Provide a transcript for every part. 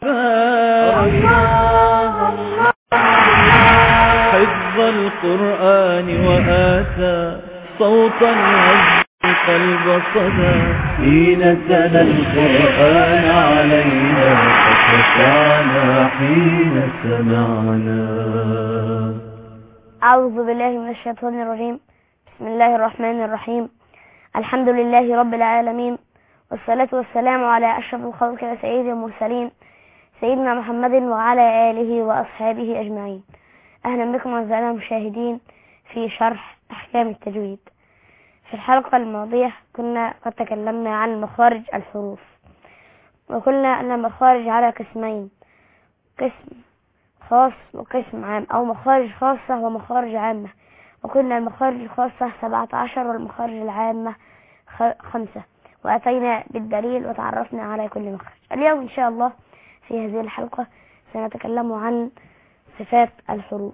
حفظ القرآن وآتى صوتا يهز قلب صدى حين تلا القرآن علينا فخشعنا حين سمعنا أعوذ بالله من الشيطان الرجيم بسم الله الرحمن الرحيم الحمد لله رب العالمين والصلاة والسلام على أشرف الخلق وسيد المرسلين سيدنا محمد وعلى آله وأصحابه أجمعين أهلا بكم أعزائنا المشاهدين في شرح أحكام التجويد في الحلقة الماضية كنا قد تكلمنا عن مخارج الحروف وقلنا أن المخارج على قسمين قسم خاص وقسم عام أو مخارج خاصة ومخارج عامة وقلنا المخارج الخاصة سبعة عشر والمخارج العامة خمسة وأتينا بالدليل وتعرفنا على كل مخرج اليوم إن شاء الله في هذه الحلقة سنتكلم عن صفات الحروف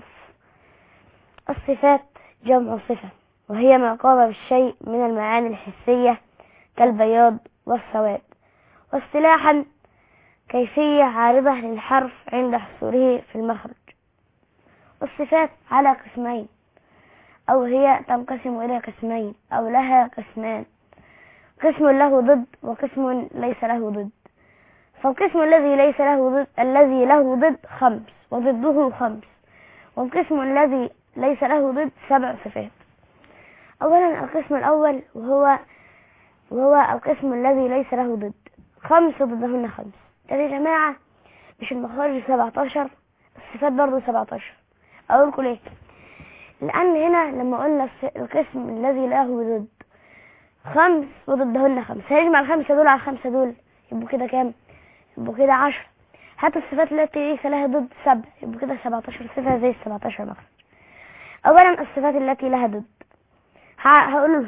الصفات جمع صفة وهي ما قام بالشيء من المعاني الحسية كالبياض والسواد واصطلاحا كيفية عارضة للحرف عند حصوله في المخرج والصفات على قسمين أو هي تنقسم إلى قسمين أو لها قسمان قسم له ضد وقسم ليس له ضد فالقسم الذي ليس له ضد الذي له ضد خمس وضده خمس والقسم الذي ليس له ضد سبع صفات أولا القسم الأول وهو وهو القسم الذي ليس له ضد خمس وضدهن خمس طب يا جماعة مش المخارج 17 الصفات برضه 17 أقول لكم ليه لأن هنا لما قلنا القسم الذي له ضد خمس وضدهن خمس هنجمع الخمسة دول على الخمسة دول يبقوا كده كام يبقوا كده عشرة هات الصفات التي ليس لها ضد سبع يبقوا كده 17 صفة زي ال 17 مخرج أولا الصفات التي لها ضد هقول لهم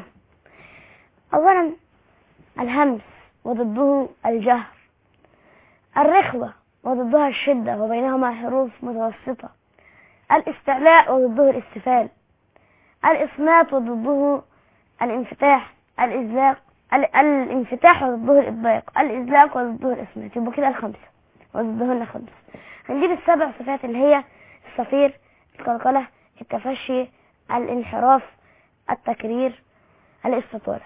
أولا الهمس وضده الجهر الرخوة وضدها الشدة وبينهما حروف متوسطة الاستعلاء وضده الاستفال الإصمات وضده الانفتاح الإزلاق الانفتاح وضده الإطلاق الإزلاق وضده الإصمات يبقى كده الخمسة وضدهن خمس هنجيب السبع صفات اللي هي الصفير القلقلة التفشي الانحراف التكرير الاستطالة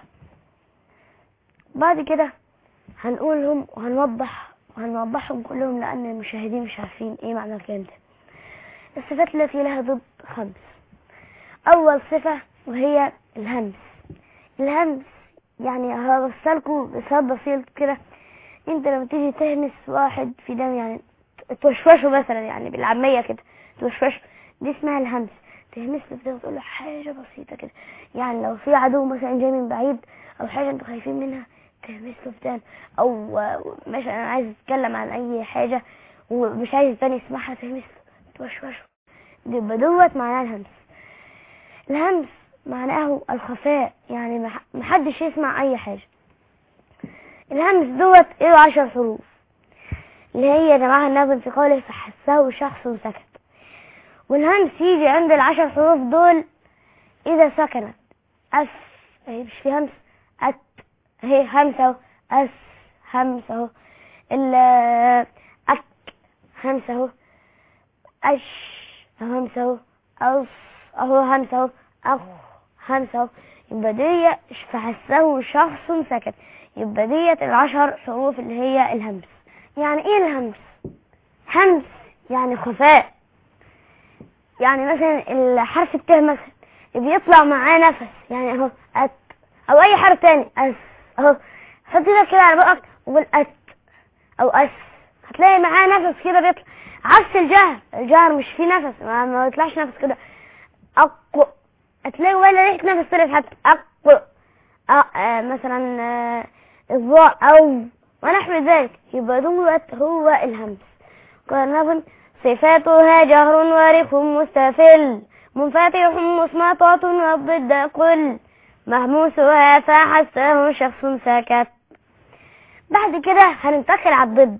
بعد كده هنقولهم وهنوضح وهنوضحهم كلهم لأن المشاهدين مش عارفين ايه معنى الكلام ده الصفات التي لها ضد خمس أول صفة وهي الهمس الهمس يعني هوصلكم بصوت بسيط كده انت لما تيجي تهمس واحد في دم يعني توشوشه مثلا يعني بالعامية كده توشوشه دي اسمها الهمس تهمس له كده وتقول له حاجة بسيطة كده يعني لو في عدو مثلا جاي من بعيد او حاجة انتوا خايفين منها تهمس له في او مثلا انا عايز اتكلم عن اي حاجة ومش عايز تاني يسمعها تهمس له توشوشه يبقى دوت معناه الهمس الهمس معناه الخفاء يعني محدش يسمع اي حاجة الهمس دوت ايه عشر حروف اللي هي جماعة النظم في قوله فحسه شخص سكت والهمس يجي عند العشر حروف دول اذا سكنت اف اهي مش في همس ات اهي همس اهو اس همس اهو ال اك همس اهو اش اهو همس اهو اوف اهو همس اهو اخ همس اهو يبقى دي فحسه شخص سكت يبقى ديت العشر حروف اللي هي الهمس يعني ايه الهمس همس يعني خفاء يعني مثلا الحرف الت مثلا بيطلع معاه نفس يعني اهو ات او اي حرف تاني اس اهو حط ايدك كده على بقك وقول ات او اس هتلاقي معاه نفس كده بيطلع عكس الجهر الجهر مش فيه نفس ما, ما بيطلعش نفس كده اقو هتلاقي ولا ريحه نفس طلعت حتى اقو آه مثلا آه الضاء او ونحو ذلك يبقى دوت هو الهمس قال نظم صفاتها جهر وارخ مستفل منفتح مصمطة والضد قل مهموسها فحسه شخص سكت بعد كده هننتقل على الضد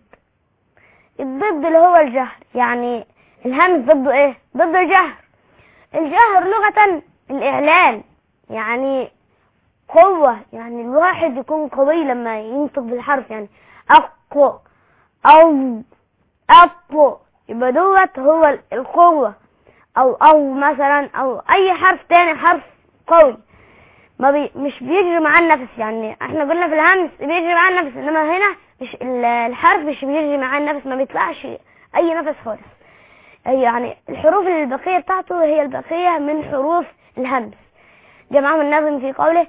الضد اللي هو الجهر يعني الهمس ضده ايه ضد الجهر الجهر لغة الاعلان يعني قوة يعني الواحد يكون قوي لما ينطق بالحرف يعني اقوى او أب يبقى دوت هو ال- القوة أو أو مثلا أو أي حرف تاني حرف قوي ما بي مش بيجري مع النفس يعني احنا قلنا في الهمس بيجري مع النفس انما هنا مش ال- الحرف مش بيجري مع النفس ما بيطلعش اي نفس خالص أي يعني الحروف البقية بتاعته هي البقية من حروف الهمس جمعهم الناظم في قوله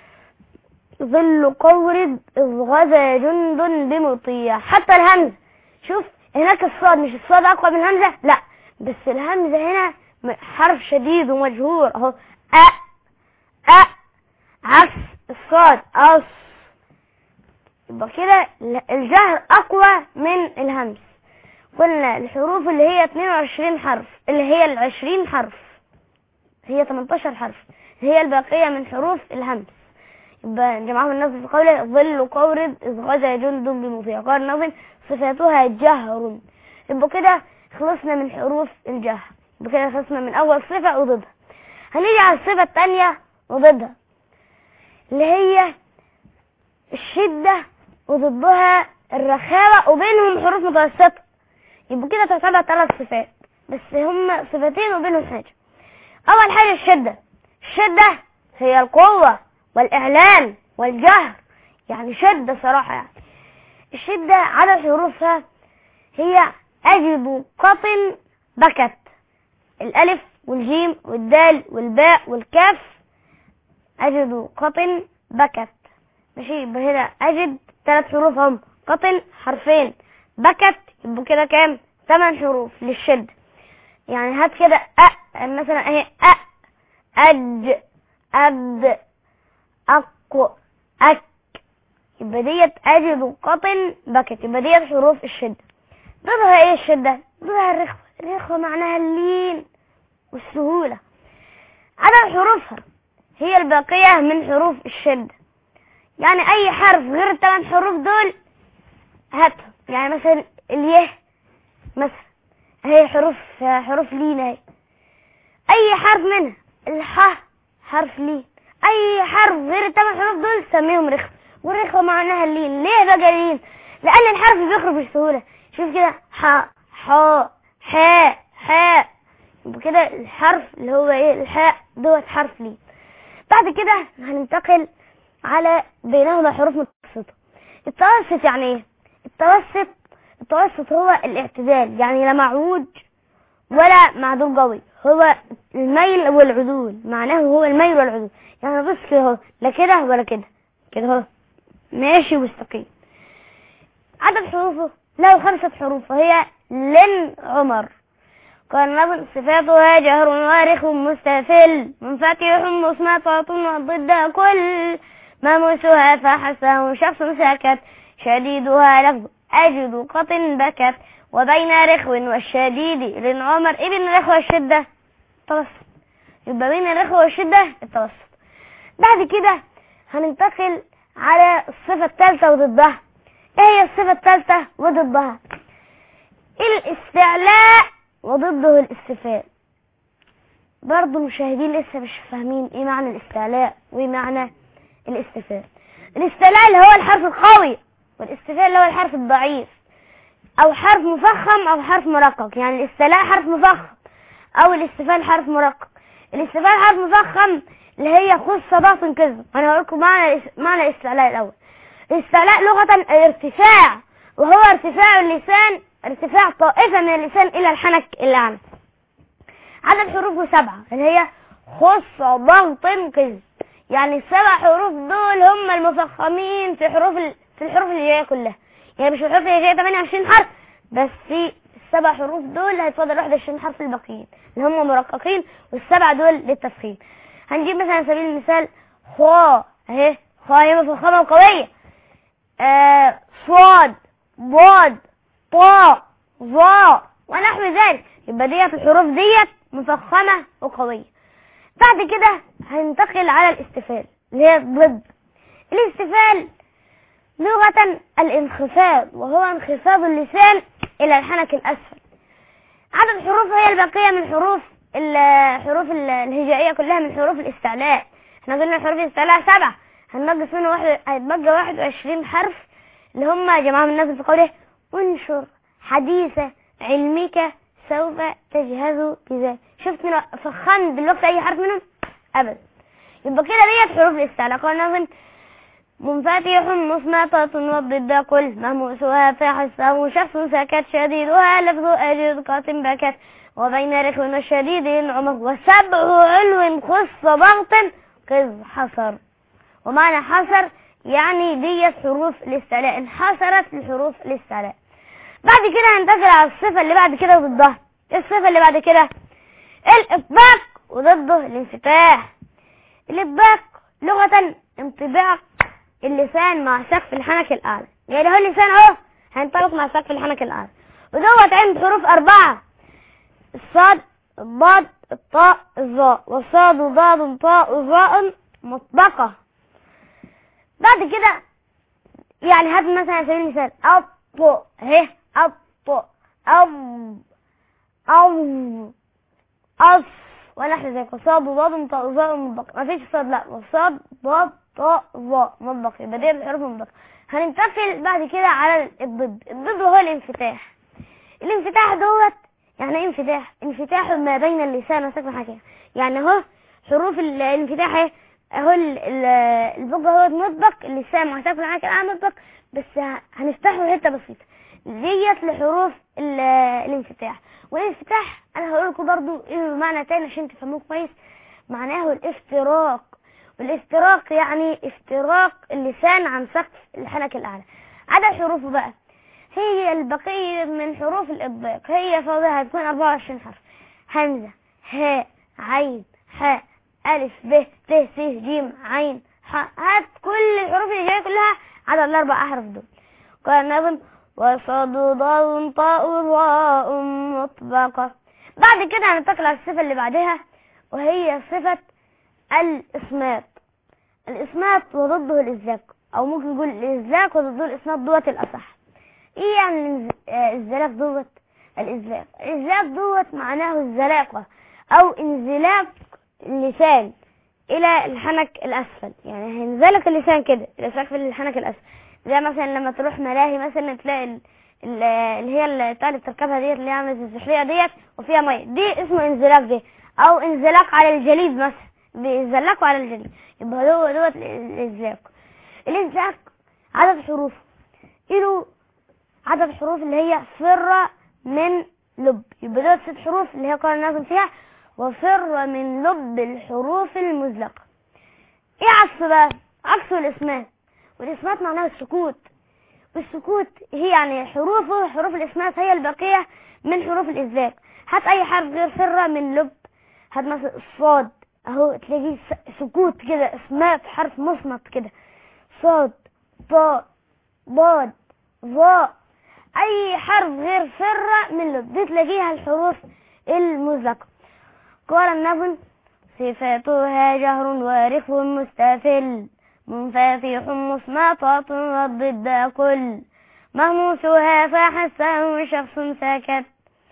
ظل قورد إذ غزا جند بمطية حتى الهمزة شوف هناك الصاد مش الصاد أقوى من الهمزة لا بس الهمزة هنا م- حرف شديد ومجهور أهو أ أ عكس الصاد أص يبقى كده ال- الجهر أقوى من الهمز قلنا الحروف اللي هي 22 حرف اللي هي ال 20 حرف هي 18 حرف هي الباقية من حروف الهمز يبقى جمعهم النظم في قوله ظل قورد إذ غزا جند بمطيع قال النظم صفاتها جهر يبقى كده خلصنا من حروف الجهر يبقى كده خلصنا من أول صفة وضدها هنيجي على الصفة الثانية وضدها اللي هي الشدة وضدها الرخاوة وبينهم حروف متوسطة يبقى كده تعتبر ثلاث صفات بس هم صفتين وبينهم حاجة أول حاجة الشدة الشدة هي القوة والإعلان والجهر يعني شدة صراحة يعني الشدة على حروفها هي أجد قطن بكت الألف والجيم والدال والباء والكاف أجد قطن بكت ماشي يبقى هنا أجد ثلاث حروف هم قطن حرفين بكت يبقى كده كام ثمان حروف للشدة يعني هات كده أ مثلا اهي أ أج أد أق أك يبقى ديت أجد قطن بكت يبقى ديت حروف الشدة ضدها ايه الشدة ضدها الرخوة الرخوة معناها اللين والسهولة عدد حروفها هي الباقية من حروف الشدة يعني أي حرف غير الثمان حروف دول هاتهم يعني مثلا اليه مثلا هي حروف حروف لين اهي أي حرف منها الح حرف لين أي حرف غير الثمان حروف دول سميهم رخوة والرخوة معناها اللين ليه بقى لين لأن الحرف بيخرج بسهولة شوف كده ح ح ح ح يبقى كده الحرف اللي هو ايه الحاء دوت حرف لين بعد كده هننتقل على بينهما حروف متوسطة التوسط يعني ايه التوسط التوسط هو الاعتدال يعني لا معوج ولا معدول قوي هو الميل والعدول معناه هو الميل والعدول يعني بص كده اهو لا كده ولا كده كده اهو ماشي مستقيم عدد حروفه له خمسة حروف وهي لن عمر قال نظم صفاتها جهر وارخ مستفل منفتح مصمتة وضدها كل ماموسها فحسه شخص سكت شديدها لفظ أجد قطن بكت وبين رخو والشديد لن عمر ابن رخو الشدة التوسط يبقى بين الرخو والشدة التوسط بعد كده هننتقل على الصفة الثالثة وضدها ايه هي الصفة الثالثة وضدها الاستعلاء وضده الاستفاء برضو المشاهدين لسه مش فاهمين ايه معنى الاستعلاء وايه معنى الاستفاء الاستعلاء اللي هو الحرف القوي والاستفاء اللي هو الحرف الضعيف او حرف مفخم او حرف مرقق يعني الاستعلاء حرف مفخم او الاستفاء حرف مرقق الاستفاء حرف مفخم اللي هي خص ضغط كذب انا هقول لكم معنى معنى الاستعلاء الاول الاستعلاء لغة الارتفاع وهو ارتفاع اللسان ارتفاع طائفة من اللسان الى الحنك الاعلى عدد حروفه سبعة اللي هي خص ضغط كذب يعني السبع حروف دول هم المفخمين في حروف ال... في الحروف اللي جايه كلها يعني مش الحروف اللي جايه 28 حرف بس في السبع حروف دول هيتفضل 21 حرف الباقيين اللي هم مرققين والسبعه دول للتفخيم هنجيب مثلا على سبيل المثال خا اهي خا هي مفخمه وقويه آه صاد ضاد طاء ظا ونحو ذلك يبقى ديت الحروف ديت مفخمه وقويه بعد كده هننتقل على الاستفال اللي هي ضد الاستفال لغة الانخفاض وهو انخفاض اللسان الى الحنك الاسفل عدد حروف هي الباقية من حروف الحروف الهجائية كلها من حروف الاستعلاء احنا قلنا حروف الاستعلاء سبعة هننقص منه واحد هيتبقى واحد وعشرين حرف اللي هم جماعة من الناس في قوله انشر حديثة علمك سوف تجهز بذلك شفت من فخمت دلوقتي اي حرف منهم ابدا يبقى كده ديت حروف الاستعلاء قال نظم منفتح مصمتة والضد كل مهموسها فحسه شخص سكت شديدها لفظ أجد قاتم بكت وبين رخو وشديد عمر وسبع علو خص ضغط قز حصر ومعنى حصر يعني ديت حروف الاستعلاء انحصرت لحروف الاستعلاء بعد كده هننتقل على الصفة اللي بعد كده وضدها ايه الصفة اللي بعد كده الإطباق وضده الانفتاح الإطباق لغة انطباق اللسان مع سقف الحنك الأعلى يعني هو اللسان اهو هينطبق مع سقف الحنك الأعلى ودوت عند حروف أربعة الصاد الضاد الطاء الظاء والصاد وضاد طاء ظاء مطبقة بعد كده يعني هات مثلا على سبيل المثال أط ه أط أو أو أص ونحن ذلك وصاد وضاد طاء ظاء مطبقة مفيش صاد لا وصاد ضاد طاء ظاء مطبق يبقى دي الحروف مطبقة هننتقل بعد كده على الضد الضد هو الانفتاح الانفتاح دوت يعني ايه انفتاح انفتاح ما بين اللسان وسقف الحكي يعني اهو حروف ال- الانفتاح اهي اهو ال- ال- البق هو مطبق اللسان مع سقف الحكي الان مطبق بس ه- هنفتحه حته بسيطه ديت لحروف ال- الانفتاح والانفتاح انا هقول لكم برضو ايه معنى تاني عشان تفهموه كويس معناه الافتراق والافتراق يعني افتراق اللسان عن سقف الحنك الاعلى عدد حروفه بقى هي البقية من حروف الإطباق هي فوضها هتكون 24 حرف همزة هاء عين حاء ألف ب ت س ج عين ح هات كل الحروف اللي جاية كلها عدد الأربع أحرف دول قال النظم وصاد ضاد طاء ظاء مطبقة بعد كده هننتقل على الصفة اللي بعدها وهي صفة الإسمات الإسمات وضده الإزلاق أو ممكن نقول الإزلاق وضده الإسمات دوت الأصح ايه يعني الانز- آه، الزلاق دوت الازلاق الازلاق دوت معناه الزلاقة او انزلاق اللسان الى الحنك الاسفل يعني هينزلق اللسان كده الى سقف الحنك الاسفل زي مثلا لما تروح ملاهي مثلا تلاقي ال- ال- اللي هي اللي بتاع اللي بتركبها ديت اللي هي عامله زي الزحلية ديت وفيها ميه دي اسمه انزلاق دي او انزلاق على الجليد مثلا بيزلقوا على الجليد يبقى هو دوت الازلاق الازلاق عدد حروفه له عدد الحروف اللي هي فر من لب يبقى دول ست حروف اللي هي قال الناظم فيها وفر من لب الحروف المزلقة ايه عكس بقى عكس الاسمات والاسمات معناها السكوت والسكوت هي يعني حروفه حروف الاسمات هي البقية من حروف الازلاق هات اي حرف غير فر من لب هات مثلا الصاد اهو تلاقيه س- سكوت كده اسمات حرف مصمت كده صاد طاء ضاد ظاء اي حرف غير فر من لب دي تلاقيها الحروف المزلقة قال النظم صفاتها جهر ورخ مستفل منفتح مصمطة والضد كل مهموسها فحسه شخص سكت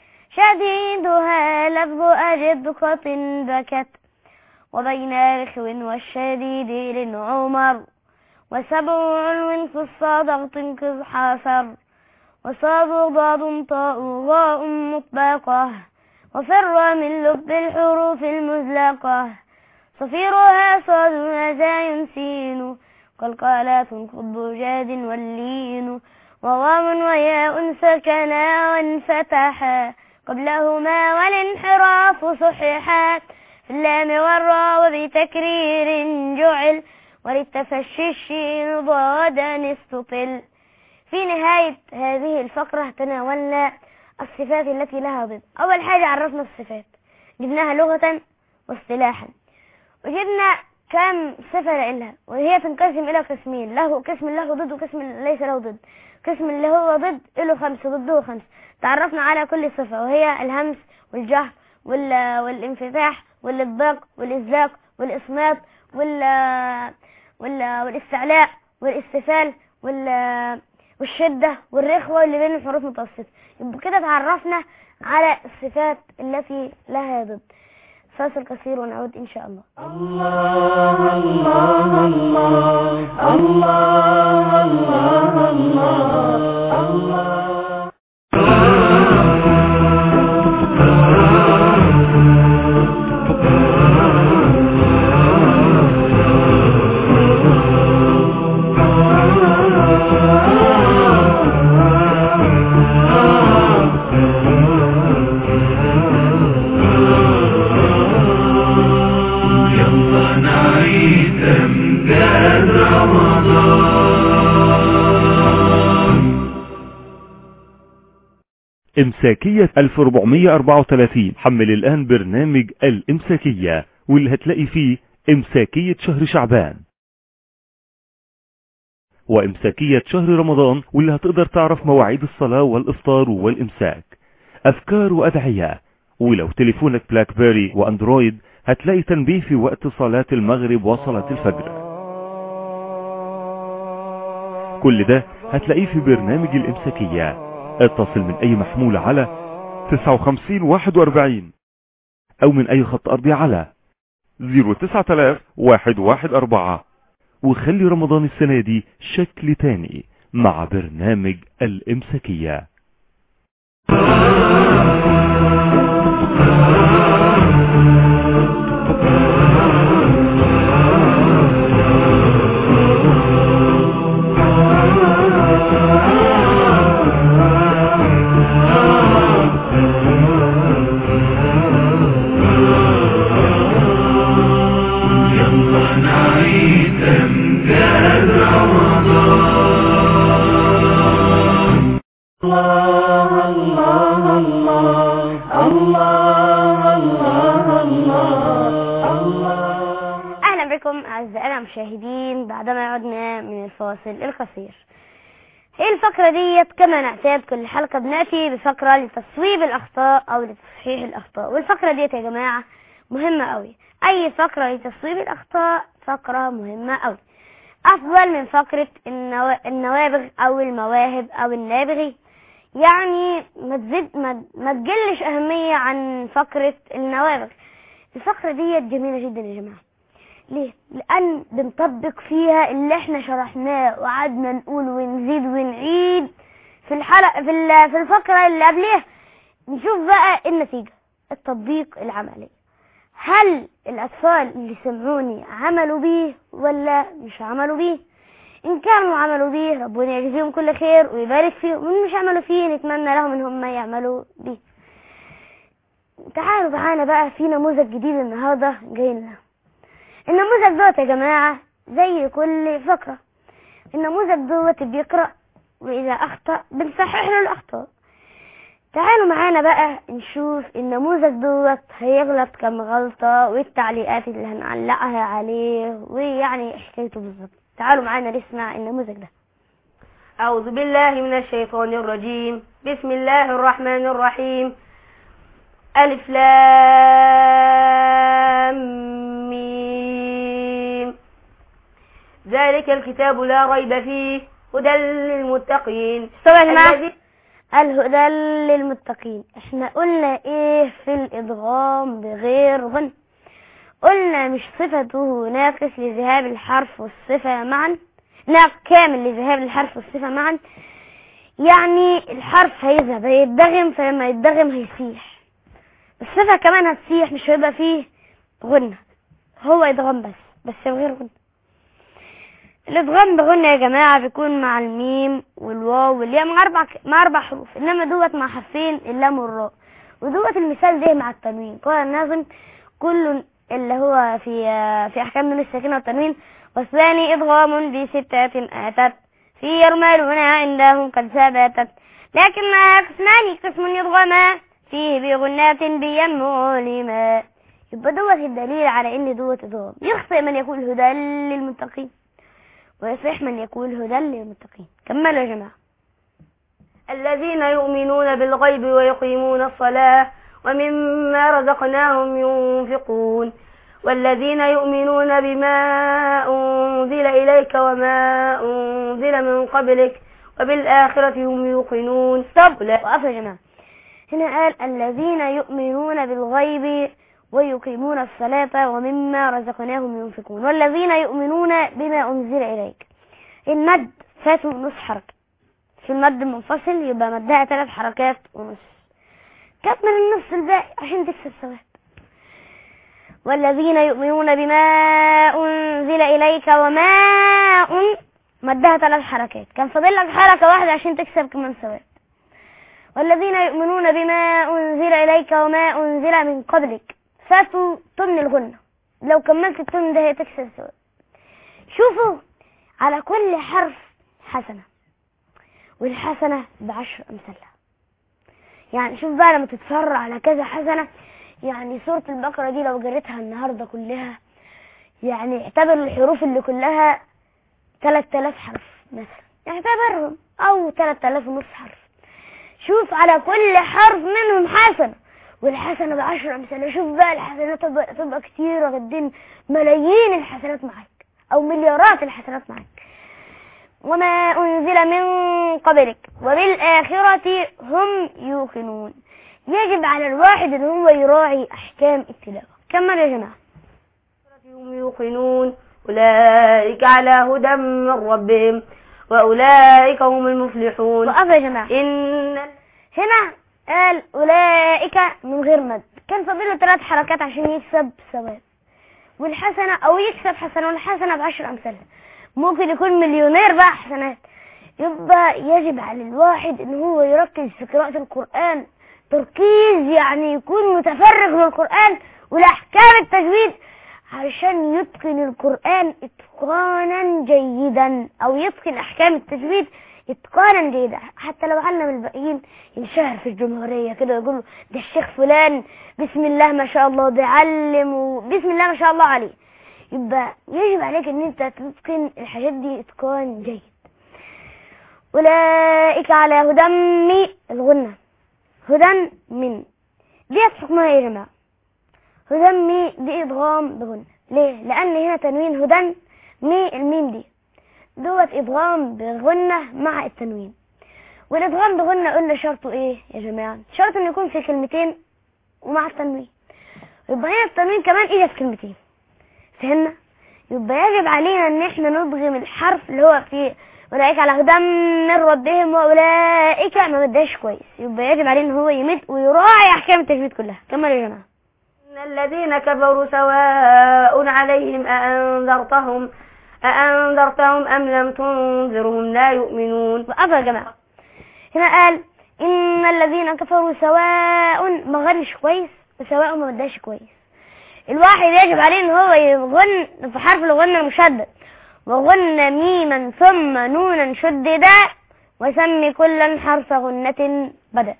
شديدها لفظ أجد قط بكت وبين رخو والشديد للعمر وسبع علو في الصدق تنقذ حافر وصاد ضاد طاء ظاء مطبقة وفر من لب الحروف المزلقة صفيرها صاد هزاي سين قلقالات قض جاد واللين ووام وياء سكنا وانفتحا قبلهما والانحراف صححا في اللام والراء وبتكرير جعل وللتفشي الشين ضادا استطل في نهاية هذه الفقرة تناولنا الصفات التي لها ضد أول حاجة عرفنا الصفات جبناها لغة واصطلاحا وجبنا كم صفة لها وهي تنقسم إلى قسمين له قسم له ضد وقسم ليس له ضد قسم اللي هو ضد له خمسة ضده خمسة تعرفنا على كل صفة وهي الهمس والجهر وال... والانفتاح والإطباق والإزلاق والإصمات وال... وال... والاستعلاء والاستفال وال... والشدة والرخوة اللي بين الحروف المتوسطة يبقى كده تعرفنا على الصفات التي لها ضد فاصل قصير ونعود إن شاء الله الله الله الله الله الله الله الله امساكية 1434 حمل الان برنامج الامساكية واللي هتلاقي فيه امساكية شهر شعبان وامساكية شهر رمضان واللي هتقدر تعرف مواعيد الصلاة والافطار والامساك افكار وادعية ولو تليفونك بلاك بيري واندرويد هتلاقي تنبيه في وقت صلاة المغرب وصلاة الفجر كل ده هتلاقيه في برنامج الامساكية اتصل من اي محمول على 59 41 او من اي خط ارضي على 09114 وخلي رمضان السنة دي شكل تاني مع برنامج الامساكية الله الله الله الله الله الله الله اهلا بكم اعزائنا المشاهدين بعدما عدنا من الفاصل القصير هي الفقرة ديت كما نعتاد كل حلقة بنأتي بفقرة لتصويب الأخطاء أو لتصحيح الأخطاء والفقرة ديت يا جماعة مهمة أوي أي فقرة لتصويب الأخطاء فقرة مهمة أوي أفضل من فقرة النوا- النوابغ أو المواهب أو النابغي يعني ما تزيد ما, ما تقلش أهمية عن فقرة النوابغ الفقرة ديت جميلة جدا يا جماعة ليه؟ لأن بنطبق فيها اللي احنا شرحناه وقعدنا نقول ونزيد ونعيد في الحلقة في ال- في الفقرة اللي قبلها نشوف بقى النتيجة التطبيق العملي هل الأطفال اللي سمعوني عملوا بيه ولا مش عملوا بيه إن كانوا عملوا بيه ربنا يجزيهم كل خير ويبارك فيهم وإن مش عملوا فيه نتمنى لهم إن هم يعملوا بيه تعالوا معانا بقى في نموذج جديد النهارده جاي لنا النموذج دوت يا جماعة زي كل فقرة النموذج دوت بيقرأ وإذا أخطأ بنصحح له الأخطاء تعالوا معانا بقى نشوف النموذج دوت هيغلط كم غلطة والتعليقات اللي هنعلقها عليه ويعني حكايته بالظبط تعالوا معانا نسمع النموذج ده أعوذ بالله من الشيطان الرجيم بسم الله الرحمن الرحيم ألف لام ميم ذلك الكتاب لا ريب فيه هدى للمتقين استوى يا جماعة الذي الهدى للمتقين احنا قلنا ايه في الادغام بغير غن قلنا مش صفته ناقص لذهاب الحرف والصفة معا ناقص كامل لذهاب الحرف والصفة معا يعني الحرف هيذهب هيتدغم فلما يتدغم هيسيح الصفة كمان هتسيح مش هيبقى فيه غنة هو ادغام بس بس بغير غنة الادغام بغنة يا جماعة بيكون مع الميم والواو والياء مع اربع مع اربع حروف انما دوت مع حرفين اللام والراء ودوت المثال ده مع التنوين قال الناظم كل اللي هو في في احكام نون الساكنة والتنوين والثاني ادغام بستة اتت في يرملون عندهم قد ثبتت لكنها قسمان قسم يدغما فيه بغنات بيم لما يبقى دوت الدليل على ان دوت ادغام يخطئ من يقول هدى للمتقين ويصح من يقول هدى للمتقين كملوا يا جماعة الذين يؤمنون بالغيب ويقيمون الصلاة ومما رزقناهم ينفقون والذين يؤمنون بما أنزل إليك وما أنزل من قبلك وبالآخرة هم يوقنون طب لا وقف يا جماعة هنا قال الذين يؤمنون بالغيب ويقيمون الصلاة ومما رزقناهم ينفقون والذين يؤمنون بما أنزل إليك المد فاتوا نص حركة في المد المنفصل يبقى مدها ثلاث حركات ونص كمل النص الباقي عشان تكسب ثواب والذين يؤمنون بما أنزل إليك وما أن مدها ثلاث حركات كان فاضل لك حركة واحدة عشان تكسب كمان ثواب والذين يؤمنون بما أنزل إليك وما أنزل من قبلك فاتوا تمن الغنة لو كملت التمن ده هتكسب ثواب شوفوا على كل حرف حسنة والحسنة بعشر أمثالها يعني شوف بقى لما تتفرع على كذا حسنة يعني سورة البقرة دي لو جريتها النهاردة كلها يعني اعتبر الحروف اللي كلها 3000 حرف مثلا اعتبرهم او 3000 ونص حرف شوف على كل حرف منهم حسنة والحسنة بعشر أمثال شوف بقى الحسنات تبقى, تبقى كتيرة جدا ملايين الحسنات معاك أو مليارات الحسنات معاك وما أنزل من قبلك وبالآخرة هم يوقنون يجب على الواحد ان هو يراعي أحكام التلاوة كمل يا جماعة هم يوقنون أولئك على هدى من ربهم وأولئك هم المفلحون وقف يا جماعة إن هنا قال أولئك من غير مد كان فاضله ثلاث حركات عشان يكسب ثواب والحسنة أو يكسب حسنة والحسنة بعشر أمثالها ممكن يكون مليونير بقى حسنات يبقى يجب على الواحد ان هو يركز في قراءة القرآن تركيز يعني يكون متفرغ للقرآن والأحكام التجويد علشان يتقن القرآن اتقانا جيدا او يتقن احكام التجويد اتقانا جيدا حتى لو علم الباقيين ينشهر في الجمهورية كده يقولوا ده الشيخ فلان بسم الله ما شاء الله بيعلم وبسم الله ما شاء الله عليه يبقى يجب عليك ان انت تتقن الحاجات دي اتقان جيد اولئك على هدى من الغنة هدى من دي حكمها ايه يا جماعه هدى مي دي ادغام بغنة ليه لان هنا تنوين هدى مي الميم دي دوت ادغام بغنة مع التنوين والادغام بغنة قلنا شرطه ايه يا جماعة شرط انه يكون في كلمتين ومع التنوين يبقى هنا التنوين كمان ايه في كلمتين فهمنا يبقى يجب علينا ان احنا ندغم الحرف اللي هو في اولئك على هدى من ربهم واولئك ما مداش كويس يبقى يجب عليه ان هو يمد ويراعي احكام التجويد كلها كمل يا جماعه إن الذين كفروا سواء عليهم أأنذرتهم أأنذرتهم أم لم تنذرهم لا يؤمنون وقف يا جماعه هنا قال ان الذين كفروا سواء ما غنش كويس وسواء ما مداش كويس الواحد يجب عليه ان هو يغن في حرف الغنة المشدد وغن ميما ثم نونا شددا وسمي كلا حرف غنة بدأ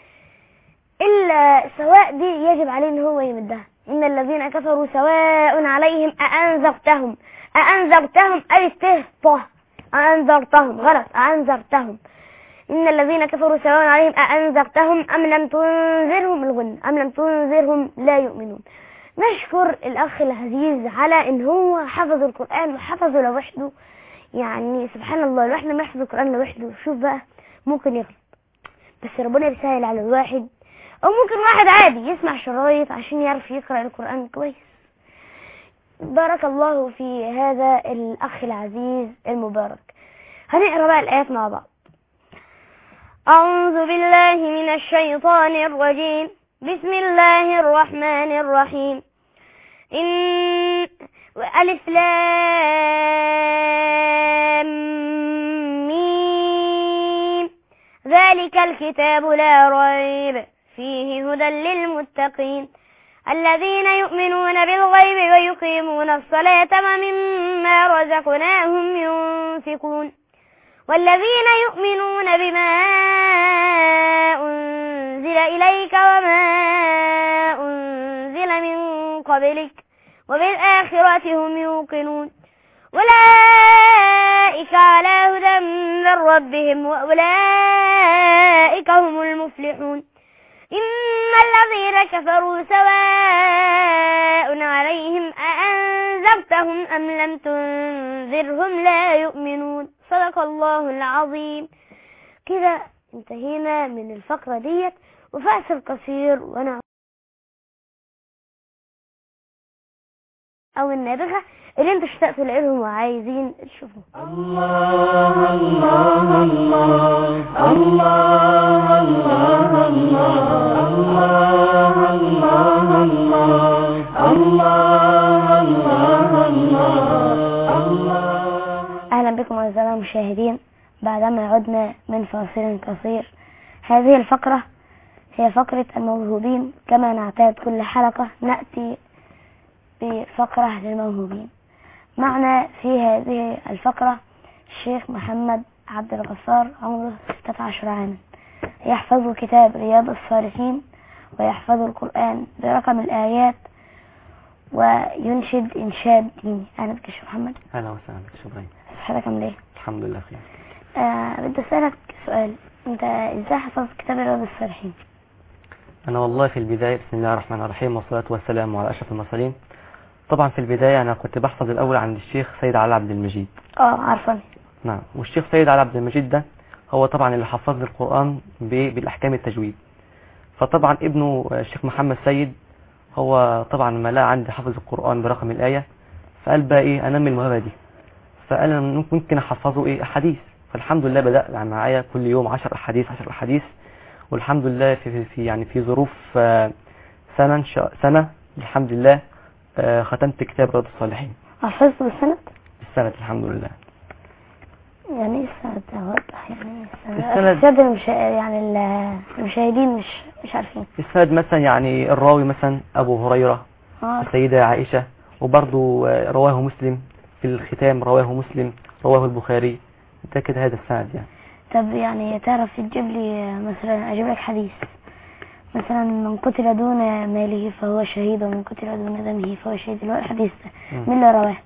إلا سواء دي يجب عليه ان هو يمدها إن الذين كفروا سواء عليهم أأنذرتهم أأنذرتهم ألف ته طه أأنذرتهم غلط أأنذرتهم إن الذين كفروا سواء عليهم أأنذرتهم أم لم تنذرهم الغن أم لم تنذرهم لا يؤمنون نشكر الأخ العزيز على إن هو حفظ القرآن وحفظه لوحده يعني سبحان الله الواحد لما يحفظ القرآن لوحده شوف بقى ممكن يغلط بس ربنا بيسهل على الواحد أو ممكن واحد عادي يسمع شرايط عشان يعرف يقرأ القرآن كويس بارك الله في هذا الأخ العزيز المبارك هنقرأ بقى الآيات مع بعض أعوذ بالله من الشيطان الرجيم بسم الله الرحمن الرحيم إن ألف لام ميم ذلك الكتاب لا ريب فيه هدى للمتقين الذين يؤمنون بالغيب ويقيمون الصلاة ومما رزقناهم ينفقون والذين يؤمنون بما أنزل إليك وما أنزل من قبلك وبالآخرة هم يوقنون أولئك على هدى من ربهم وأولئك هم المفلحون إن الذين كفروا سواء عليهم أأنذرتهم أم لم تنذرهم لا يؤمنون صدق الله العظيم كده انتهينا من الفقرة ديت وفاصل قصير وانا او النابغة اللي انتوا اشتقتوا لهم وعايزين تشوفوا الله الله الله الله الله الله الله الله الله الله الله الله اهلا بكم اعزائي المشاهدين بعدما عدنا من فاصل قصير هذه الفقرة هي فقرة الموهوبين كما نعتاد كل حلقة نأتي بفقرة للموهوبين معنا في هذه الفقرة الشيخ محمد عبد الغفار عمره 16 عاما يحفظ كتاب رياض الصالحين ويحفظ القرآن برقم الآيات وينشد إنشاد ديني أهلا بك يا شيخ محمد اهلا وسهلا بك شكرا صحتك عامل إيه؟ الحمد لله خير آه بدي أسألك سؤال أنت إزاي حفظت كتاب رياض الصالحين؟ انا والله في البدايه بسم الله الرحمن الرحيم والصلاه والسلام على اشرف المرسلين طبعا في البدايه انا كنت بحفظ الاول عند الشيخ سيد علي عبد المجيد اه عارفاني نعم والشيخ سيد علي عبد المجيد ده هو طبعا اللي حفظني القران ب- بالاحكام التجويد فطبعا ابنه الشيخ محمد سيد هو طبعا ما لقى عندي حفظ القران برقم الايه فقال بقى ايه انمي الموهبه دي فقال انا ممكن احفظه ايه احاديث فالحمد لله بدا يعني معايا كل يوم 10 احاديث 10 احاديث والحمد لله في, في, في يعني في ظروف آه، سنه إن شاء سنه الحمد لله آه، ختمت كتاب رياض الصالحين حفظته بالسند؟ السنه الحمد لله يعني ايه السند ده وضح يعني ايه السند؟ السند- السند المشا... يعني ال- المشاهدين مش مش عارفين السند مثلا يعني الراوي مثلا ابو هريره اه السيدة عائشة وبرضو آه، رواه مسلم في الختام رواه مسلم رواه البخاري ده كده هذا السند يعني طب يعني تعرف تجيب لي مثلا اجيب لك حديث مثلا من قتل دون ماله فهو شهيد ومن قتل دون دمه فهو شهيد اللي هو الحديث ده مم. مين اللي رواه؟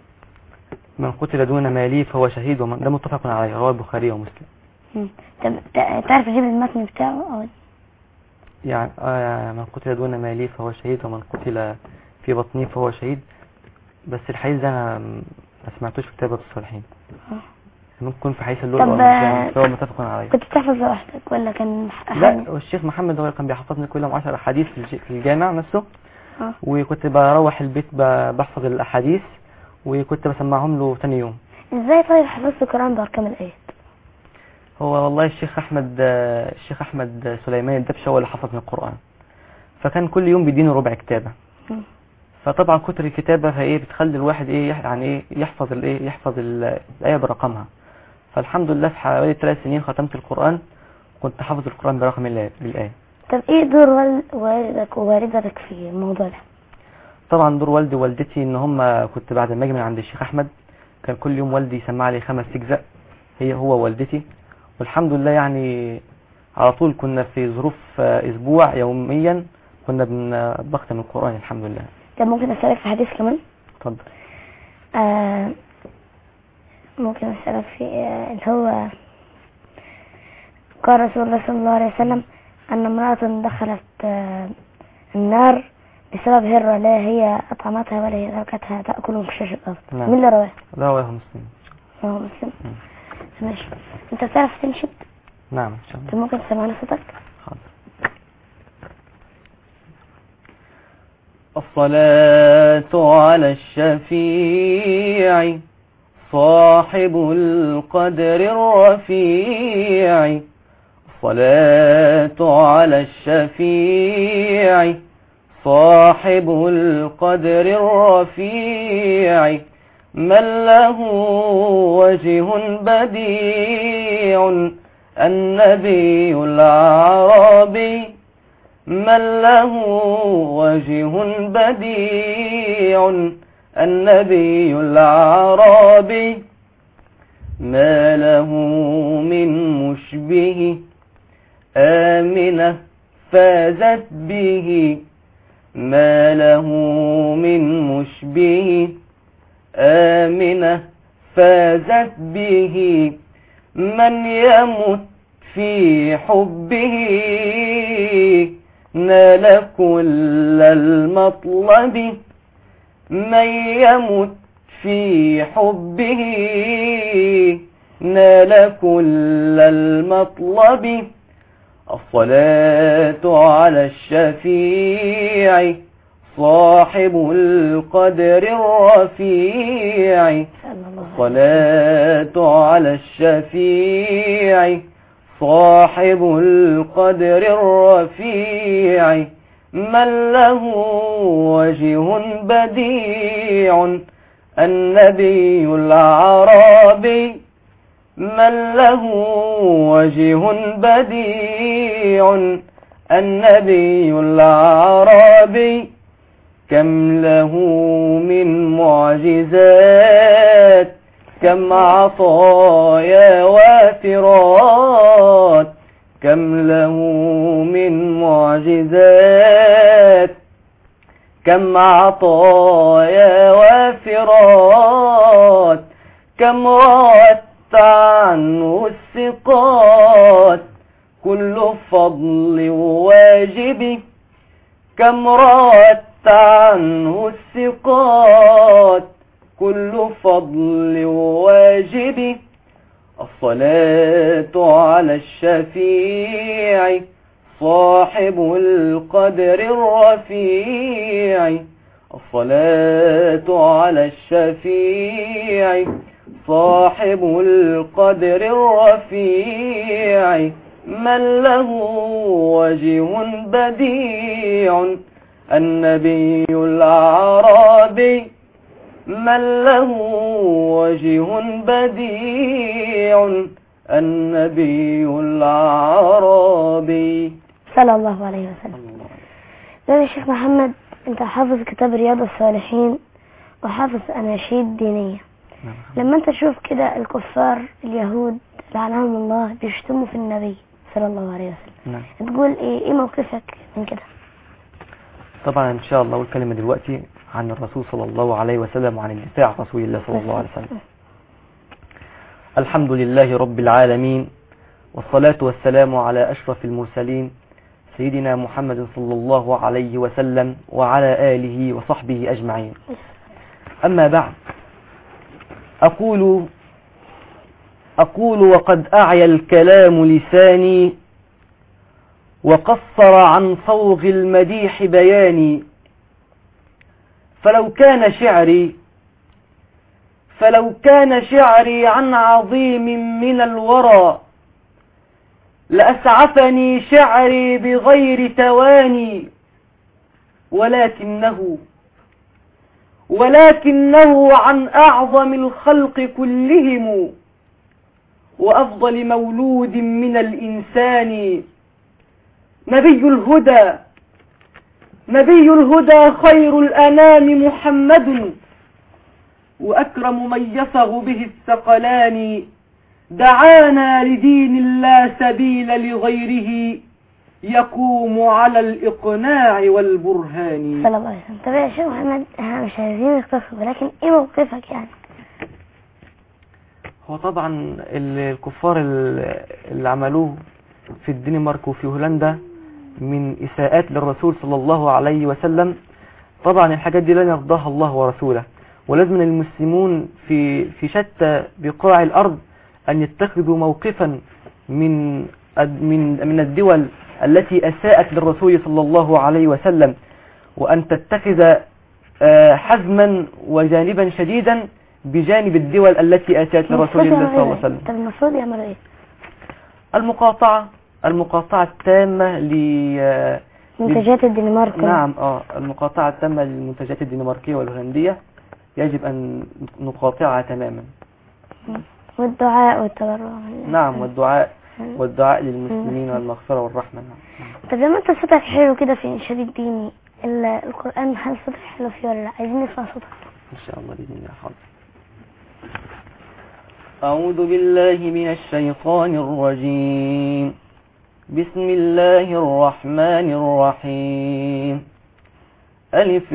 من قتل دون مالي فهو شهيد ومن ده متفق عليه رواه البخاري ومسلم مم. طب تع- تعرف تجيب لي المتن بتاعه او يعني آه من قتل دون مالي فهو شهيد ومن قتل في بطني فهو شهيد بس الحديث ده انا م- ما سمعتوش في كتابة الصالحين آه. ممكن يكون في حديث اللؤلؤ طب، والمرجان فهو متفق عليه كنت بتحفظ لوحدك ولا كان ح- لا حد؟ والشيخ محمد هو اللي كان بيحفظني كل يوم 10 احاديث في الج- في الجامع نفسه اه وكنت بروح البيت ب- بحفظ الاحاديث وكنت بسمعهم له تاني يوم ازاي طيب حفظت القرآن بأرقام الآيات؟ هو والله الشيخ احمد آه، الشيخ احمد سليمان الدبشه هو اللي حفظني القران فكان كل يوم بيديني ربع كتابه مم. فطبعا كتر الكتابه فايه بتخلي الواحد ايه يح- يعني ايه يحفظ الايه يحفظ ال- الايه برقمها فالحمد لله في حوالي ثلاث سنين ختمت القران كنت حافظ القران برقم الآية- الايه طب ايه دور وال- والدك ووالدتك في الموضوع ده؟ طبعا دور والدي ووالدتي ان هم كنت بعد ما اجي من عند الشيخ احمد كان كل يوم والدي يسمع لي خمس اجزاء هي هو والدتي والحمد لله يعني على طول كنا في ظروف آه، اسبوع يوميا كنا بن- بختم القران الحمد لله طب ممكن اسألك في حديث كمان؟ اتفضل آه ممكن اسألك في آه اللي هو قال رسول الله صلى الله عليه وسلم أن امرأة دخلت آه النار بسبب هرة لا هي أطعمتها ولا هي تركتها تأكل من خشاش الأرض نعم. مين اللي رواه؟ رواه مسلم هو مسلم مم. ماشي أنت بتعرف تنشد؟ نعم ان شاء الله طب ممكن تسمعنا صوتك؟ حاضر الصلاة على الشفيع صاحب القدر الرفيع الصلاة على الشفيع صاحب القدر الرفيع من له وجه بديع النبي العربي من له وجه بديع النبي العربي ما له من مشبه آمنة فازت به ما له من مشبه آمنة فازت به من يمت في حبه نال كل المطلب من يمت في حبه نال كل المطلب الصلاة على الشفيع صاحب القدر الرفيع صلى الله عليه الصلاة على الشفيع صاحب القدر الرفيع من له وجه بديع النبي العربي من له وجه بديع النبي العربي كم له من معجزات كم عطايا وافرات كم له من معجزات كم عطايا وافرات كم روت عنه الثقات كل فضل واجب كم روت عنه الثقات كل فضل واجب الصلاة على الشفيع صاحب القدر الرفيع الصلاة على الشفيع صاحب القدر الرفيع من له وجه بديع النبي الأعرابي من له وجه بديع النبي الأعرابي صلى الله عليه وسلم يا شيخ محمد انت حافظ كتاب رياض الصالحين وحافظ اناشيد دينية لما انت تشوف كده الكفار اليهود لعنهم الله بيشتموا في النبي صلى الله عليه وسلم نعم تقول ايه ايه موقفك من كده طبعا ان شاء الله اقول كلمه دلوقتي عن الرسول صلى الله عليه وسلم وعن الدفاع عن رسول الله صلى الله عليه وسلم الحمد لله رب العالمين والصلاة والسلام على أشرف المرسلين سيدنا محمد صلى الله عليه وسلم وعلى آله وصحبه أجمعين أما بعد أقول أقول وقد أعيا الكلام لساني وقصر عن صوغ المديح بياني فلو كان شعري فلو كان شعري عن عظيم من الورى لأسعفني شعري بغير تواني ولكنه ولكنه عن أعظم الخلق كلهم وأفضل مولود من الإنسان نبي الهدى نبي الهدى خير الأنام محمد وأكرم من يصغ به الثقلان دعانا لدين لا سبيل لغيره يقوم على الإقناع والبرهان صلى الله عليه وسلم طب يا شيخ محمد احنا مش عايزين نختصر ولكن ايه موقفك يعني هو طبعا ال- الكفار ال- اللي عملوه في الدنمارك وفي هولندا من إساءات للرسول صلى الله عليه وسلم طبعا الحاجات دي لن يرضاها الله ورسوله ولازم المسلمون في في شتى بقاع الأرض أن يتخذوا موقفا من الد- من من الدول التي أساءت للرسول صلى الله عليه وسلم وأن تتخذ آه، حزما وجانبا شديدا بجانب الدول التي أساءت لرسول الله صلى الله عليه وسلم طب المفروض يعملوا ايه المقاطعة المقاطعة التامة ل آه، منتجات الدنمارك نعم اه المقاطعة التامة للمنتجات الدنماركية والهولندية يجب أن نقاطعها تماما والدعاء والتضرع نعم والدعاء والدعاء للمسلمين والمغفرة والرحمة نعم. طب لما انت صوتك حلو كده في انشاد الديني ال- القرآن هل صوتك حلو فيه ولا لا عايزين نسمع صوتك إن شاء الله بإذن الله حاضر أعوذ بالله من الشيطان الرجيم بسم الله الرحمن الرحيم ألف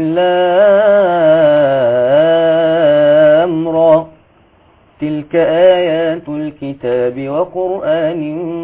لام را تلك آيات الكتاب وقرآن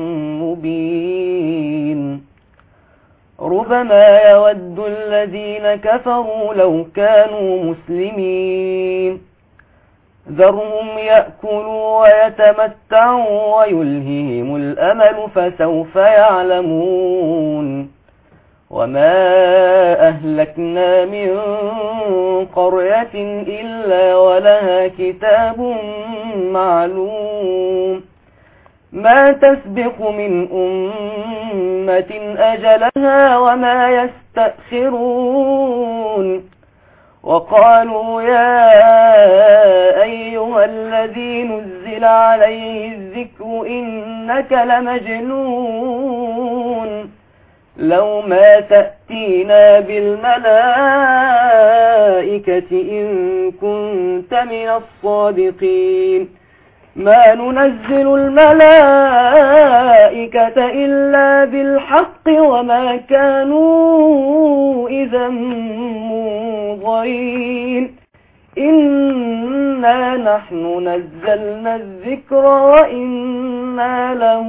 مبين ربما يود الذين كفروا لو كانوا مسلمين ذرهم يأكلوا ويتمتعوا ويلههم الأمل فسوف يعلمون وما أهلكنا من قرية إلا ولها كتاب معلوم ما تسبق من أمة أجلها وما يستأخرون وقالوا يا أيها الذي نزل عليه الذكر إنك لمجنون لو ما تأتينا بالملائكة إن كنت من الصادقين ما ننزل الملائكة إلا بالحق وما كانوا إذا منظرين إنا نحن نزلنا الذكر وإنا له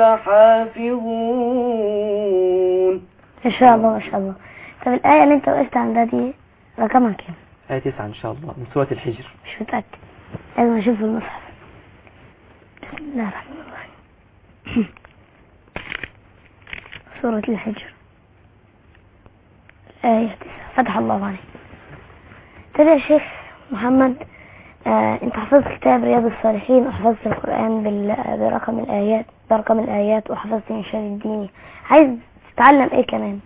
لحافظون ما شاء الله ما شاء الله طب الآية اللي انت وقفت عندها دي رقمها كام آية 9 إن شاء الله من سورة الحجر مش متأكد لازم اشوف في المصحف بسم الله الرحمن الرحيم سورة الحجر آية تسعة فتح الله عليك طب يا شيخ محمد آه انت حفظت كتاب رياض الصالحين وحفظت القرآن بال- برقم الآيات برقم الآيات وحفظت إنشاد الديني عايز تتعلم ايه كمان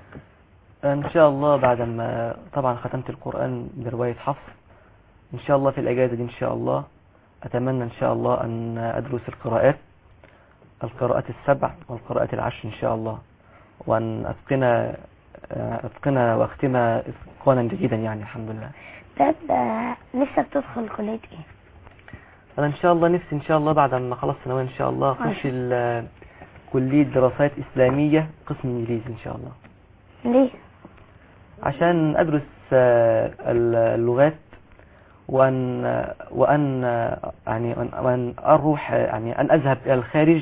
إن شاء الله بعد ما طبعا ختمت القرآن برواية حفص إن شاء الله في الأجازة دي إن شاء الله أتمنى إن شاء الله أن أدرس القراءات القراءات السبع والقراءات العشر إن شاء الله وأن أتقن أتقن وأختم إتقانا جيدا يعني الحمد لله طب آه نفسك تدخل كلية ايه أنا إن شاء الله نفسي إن شاء الله بعد ما خلص ثانوية إن شاء الله أخش ال- كلية دراسات إسلامية قسم إنجليزي إن شاء الله ليه عشان أدرس آه، اللغات وأن وأن آه، يعني وأن- وأن أروح آه، يعني أن أذهب إلى الخارج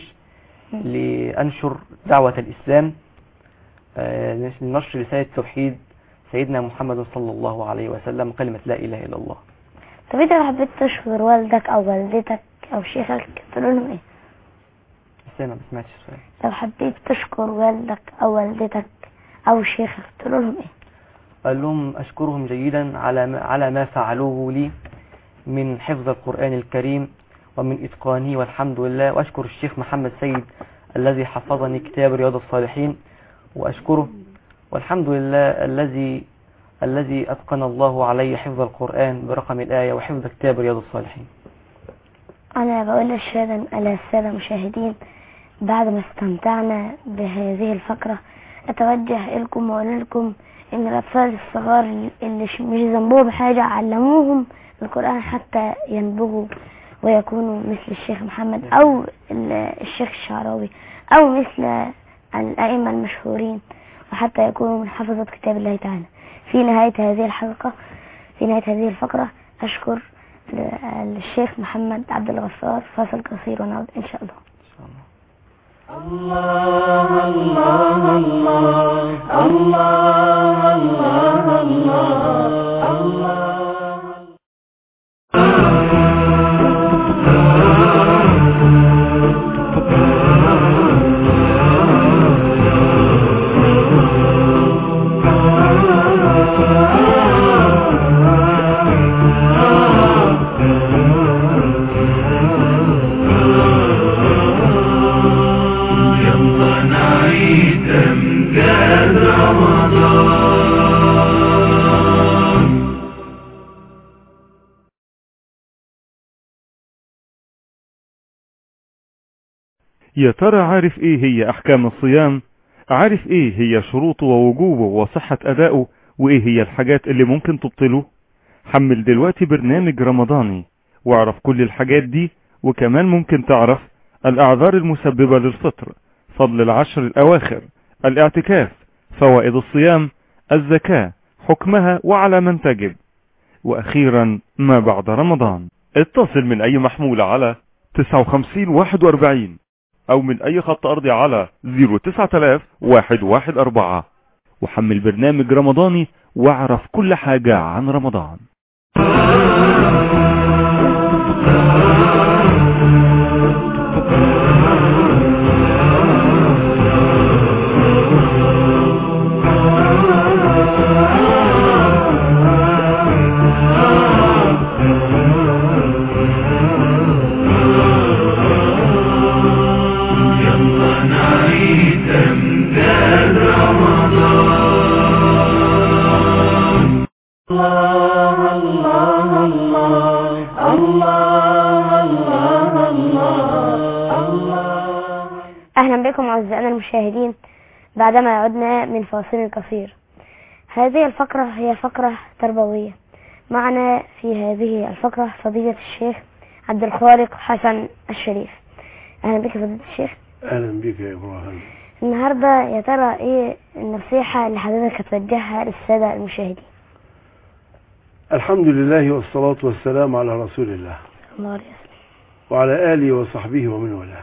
لأنشر دعوة الإسلام آه، لنشر رسالة توحيد سيدنا محمد صلى الله عليه وسلم كلمة لا إله إلا الله طب انت لو حبيت تشكر والدك او والدتك او شيخك تقول لهم ايه بس أنا ما سمعتش السؤال لو حبيت تشكر والدك او والدتك او شيخك تقول لهم ايه قال لهم أشكرهم جيدا على ما, على ما فعلوه لي من حفظ القرآن الكريم ومن إتقانه والحمد لله وأشكر الشيخ محمد سيد الذي حفظني كتاب رياض الصالحين وأشكره والحمد لله الذي الذي أتقن الله علي حفظ القرآن برقم الآية وحفظ كتاب رياض الصالحين انا بقول للسادة السادة المشاهدين بعد ما استمتعنا بهذه الفقرة اتوجه الكم واقول لكم ان الاطفال الصغار اللي ش- مش ذنبهم حاجة علموهم القرآن حتى ينبغوا ويكونوا مثل الشيخ محمد او ال- الشيخ الشعراوي او مثل الائمة المشهورين وحتى يكونوا من حفظة كتاب الله تعالى في نهاية هذه الحلقة في نهاية هذه الفقرة أشكر ل- الشيخ محمد عبد الغفار فاصل قصير ونعود إن شاء الله إن شاء الله الله الله الله الله الله الله الله يلا نعيد امجاد رمضان يا ترى عارف ايه هي احكام الصيام عارف ايه هي شروطه ووجوبه وصحة ادائه وايه هي الحاجات اللي ممكن تبطله حمل دلوقتي برنامج رمضاني واعرف كل الحاجات دي وكمان ممكن تعرف الاعذار المسببة للفطر فضل العشر الاواخر الاعتكاف فوائد الصيام الزكاة حكمها وعلى من تجب واخيرا ما بعد رمضان اتصل من اي محمول على 59 41 او من اي خط ارضي على 09114 وحمل برنامج رمضاني واعرف كل حاجة عن رمضان يلا نعيد امجاد رمضان الله الله الله الله الله الله الله أهلا بكم أعزائنا المشاهدين بعدما عدنا من فاصل قصير هذه الفقرة هي فقرة تربوية معنا في هذه الفقرة فضيلة الشيخ عبد الخالق حسن الشريف اهلا بك يا فضيلة الشيخ اهلا بك يا ابراهيم النهارده يا ترى ايه النصيحة اللي حضرتك هتوجهها للسادة المشاهدين الحمد لله والصلاة والسلام على رسول الله الله عليه وسلم وعلى آله وصحبه ومن والاه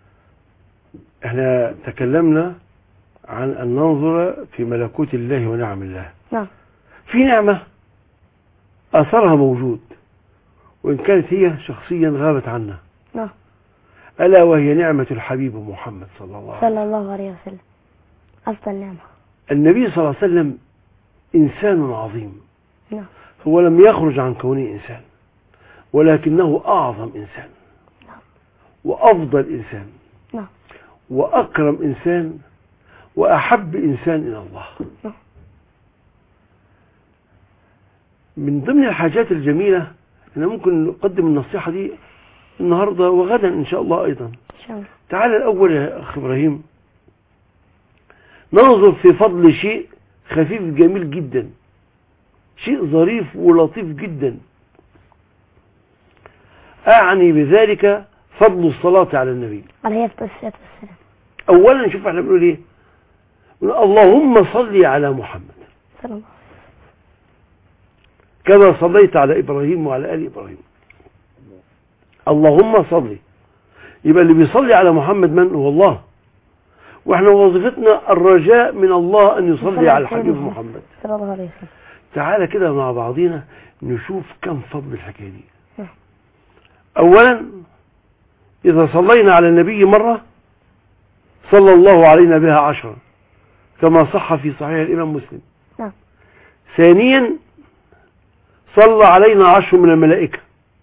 احنا تكلمنا عن أن ننظر في ملكوت الله ونعم الله نعم في نعمة أثرها موجود وإن كانت هي شخصيا غابت عنا نعم ألا وهي نعمة الحبيب محمد صلى الله عليه وسلم صلى الله عليه وسلم افضل نعمة النبي صلى الله عليه وسلم إنسان عظيم نعم هو لم يخرج عن كونه إنسان ولكنه أعظم إنسان وأفضل إنسان نعم وأكرم إنسان وأحب إنسان إلى الله نعم. من ضمن الحاجات الجميلة أن ممكن نقدم النصيحة دي النهاردة وغدا إن شاء الله أيضا ان شاء الله تعال الأول يا أخ إبراهيم ننظر في فضل شيء خفيف جميل جدا شيء ظريف ولطيف جدا أعني بذلك فضل الصلاة على النبي عليه الصلاة والسلام أولا شوف احنا بنقول إيه بنقول اللهم صل على محمد صلى الله كما صليت على إبراهيم وعلى آل إبراهيم اللهم صل يبقى اللي بيصلي على محمد من هو الله واحنا وظيفتنا الرجاء من الله أن يصلي يصلي على على الحبيب سيدنا محمد صلى الله عليه وسلم تعالى كده مع بعضينا نشوف كم فضل الحكاية دي نعم. أولا إذا صلينا على النبي مرة صلى الله علينا بها عشرة كما صح في صحيح الإمام مسلم نعم. ثانيا صلى علينا عشر من الملائكة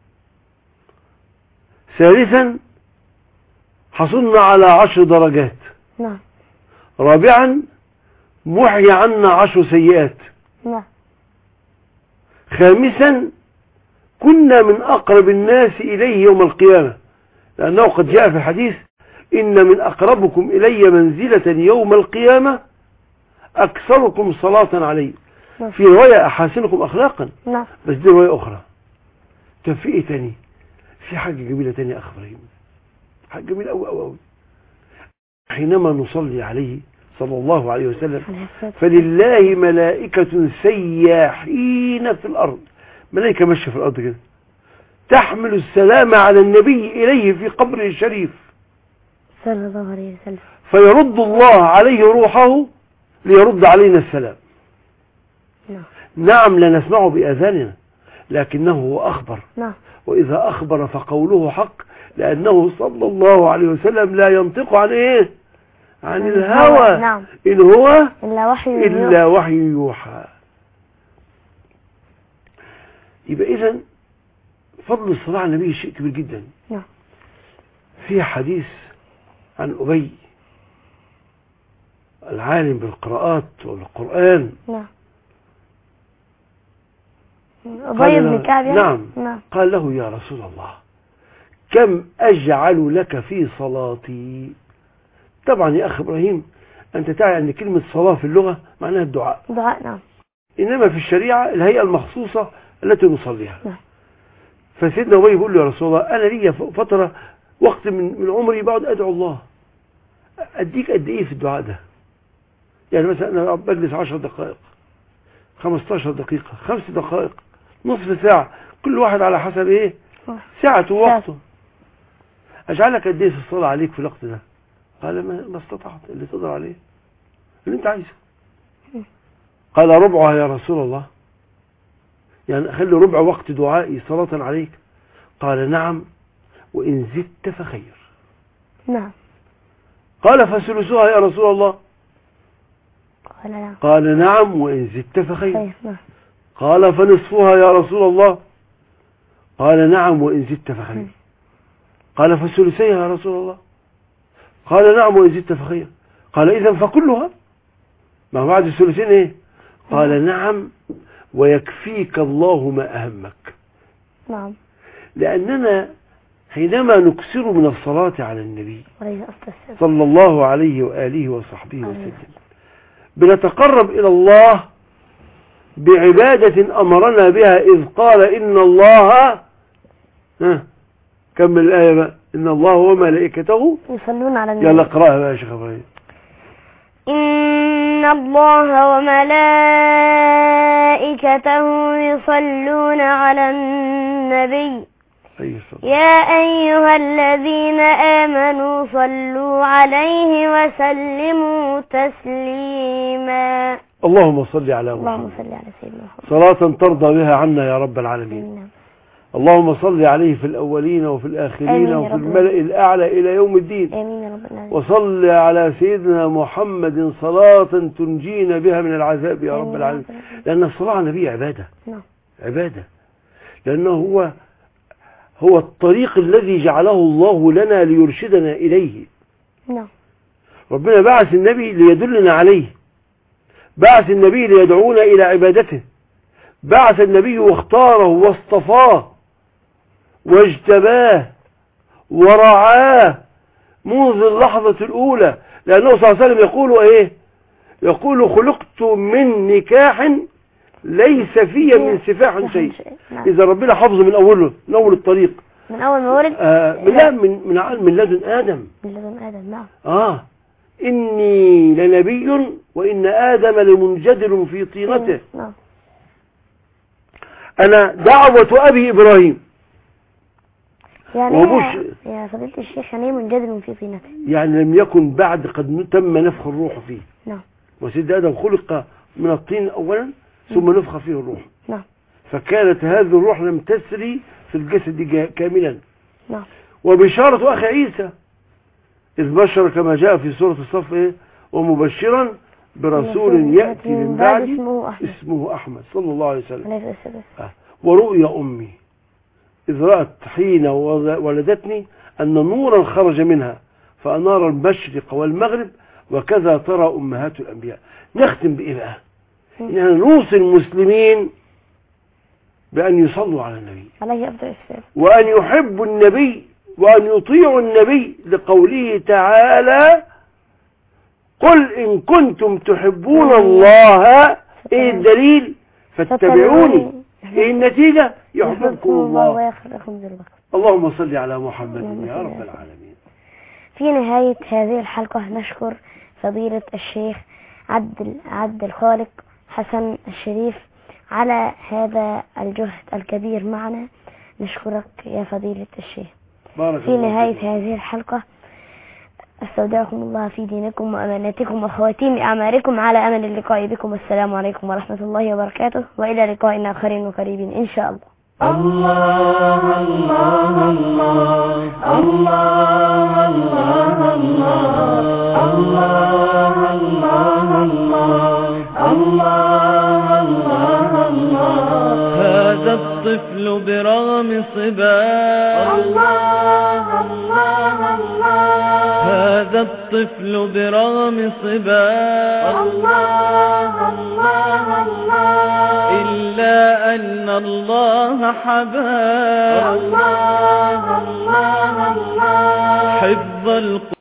ثالثا حصلنا على عشر درجات نعم رابعا محي عنا عشر سيئات نعم خامسا كنا من أقرب الناس إليه يوم القيامة لأنه قد جاء في الحديث إن من أقربكم إلي منزلة يوم القيامة أكثركم صلاة علي نعم. في رواية أحاسنكم أخلاقا نعم بس دي رواية أخرى كان في إيه تاني في حاجة جميلة تانية يا أخ إبراهيم حاجة جميلة أوي أوي أوي حينما نصلي عليه صلى الله عليه وسلم عليه الصلاة فلله ملائكة سياحين في الأرض ملائكة ماشية في الأرض كده تحمل السلام على النبي إليه في قبره الشريف صلى الله عليه وسلم فيرد الله عليه روحه ليرد علينا السلام نعم نعم لا نسمعه بأذاننا لكنه هو أخبر نعم وإذا أخبر فقوله حق لأنه صلى الله عليه وسلم لا ينطق عن إيه عن عن الهوى الهوى، نعم. إن هو إلا وحي إلا وحي يوحى يبقى إذا فضل الصلاة على النبي شيء كبير جدا نعم. في حديث عن أبي العالم بالقراءات وبالقرآن نعم قال أبي له- بن كعب يعني؟ نعم. نعم قال له يا رسول الله كم أجعل لك في صلاتي طبعا يا أخ إبراهيم أنت تعلم أن كلمة صلاة في اللغة معناها الدعاء دعاء نعم إنما في الشريعة الهيئة المخصوصة التي نصليها نعم. فسيدنا أبي يقول له يا رسول الله أنا لي فترة وقت من من عمري بقعد أدعو الله أديك قد إيه في الدعاء ده يعني مثلا أنا بجلس 10 دقائق 15 دقيقة خمس دقائق نصف ساعة كل واحد على حسب إيه ساعته ووقته أجعلك قد إيه في الصلاة عليك في الوقت ده قال ما ما استطعت اللي تقدر عليه اللي أنت عايزه قال ربعها يا رسول الله يعني خلي ربع وقت دعائي صلاة عليك قال نعم وإن زدت فخير نعم قال فثلثها يا رسول الله قال نعم قال نعم وإن زدت فخير خير نعم قال فنصفها يا رسول الله قال نعم وإن زدت فخير قال فثلثيها يا رسول الله قال نعم وإن زدت فخير قال إذا فكلها ما بعد الثلثين إيه قال نعم ويكفيك الله ما أهمك نعم لأننا حينما نكثر من الصلاة على النبي عليه الصلاة والسلام صلى الله عليه وآله وصحبه عليه وسلم بنتقرب إلى الله بعبادة أمرنا بها إذ قال إن الله ها، كمل الآية بقى إن الله وملائكته يصلون على النبي يلا اقرأها بقى يا شيخ إبراهيم إن الله وملائكته يصلون على النبي أي صلاة يا أيها الذين آمنوا صلوا عليه وسلموا تسليما اللهم صل على اللهم محمد صل على سيدنا محمد صلاة ترضى بها عنا يا رب العالمين آمين. اللهم صل عليه في الأولين وفي الآخرين آمين يا وفي رب الملأ الأعلى إلى يوم الدين آمين يا رب العالمين وصل على سيدنا محمد صلاة تنجينا بها من العذاب يا آمين رب يا العالمين رب العالمين. لأن الصلاة على النبي عبادة نعم عبادة لأنه هو هو الطريق الذي جعله الله لنا ليرشدنا إليه نعم ربنا بعث النبي ليدلنا عليه بعث النبي ليدعونا إلى عبادته بعث النبي واختاره واصطفاه واجتباه ورعاه منذ اللحظة الأولى لأنه صلى الله عليه وسلم يقول إيه يقول خلقت من نكاح ليس في من سفاح شيء نعم. إذا ربنا حفظه من أوله من أول الطريق من أول ما ولد آه من لا من من عن- من لدن آدم من لدن آدم نعم آه إني لنبي وإن آدم لمنجدل في طينته نعم أنا دعوة أبي إبراهيم يعني ومش- إيه يا فضيلة الشيخ يعني إيه منجدل في طينته يعني لم يكن بعد قد تم نفخ الروح فيه نعم وسيد آدم خلق من الطين أولا ثم نفخ فيه الروح نعم فكانت هذه الروح لم تسري في الجسد جا- كاملا نعم وبشارة أخي عيسى إذ بشر كما جاء في سورة الصف إيه ومبشرا برسول يأتي من بعد اسمه أحمد اسمه أحمد صلى الله عليه وسلم عليه السلام آه. ورؤيا أمي إذ رأت حين وض- ولدتني أن نورا خرج منها فأنار المشرق والمغرب وكذا ترى أمهات الأنبياء نختم بإيه بقى إننا نوصي المسلمين بأن يصلوا على النبي عليه أفضل السلام وأن يحبوا النبي وأن يطيعوا النبي لقوله تعالى قل إن كنتم تحبون الله إيه الدليل فاتبعوني إيه النتيجة يحببكم الله ويغفر لكم ذنوبكم اللهم صل على محمد اللهم يا صل رب على العالمين في نهاية هذه الحلقة نشكر فضيلة الشيخ عبد عبد الخالق حسن الشريف على هذا الجهد الكبير معنا نشكرك يا فضيلة الشيخ بارك في الله نهاية فيك. هذه الحلقة استودعكم الله في دينكم وأماناتكم وخواتيم أعماركم على أمل اللقاء بكم والسلام عليكم ورحمة الله وبركاته وإلى لقاء آخر وقريب إن شاء الله الله الله الله الله الله الله الله الله الله الله الله الله هذا الطفل برغم صباه الله الله الله هذا الطفل برغم صباه الله الله الله إلا أن الله حباه الله الله الله حفظ القرآن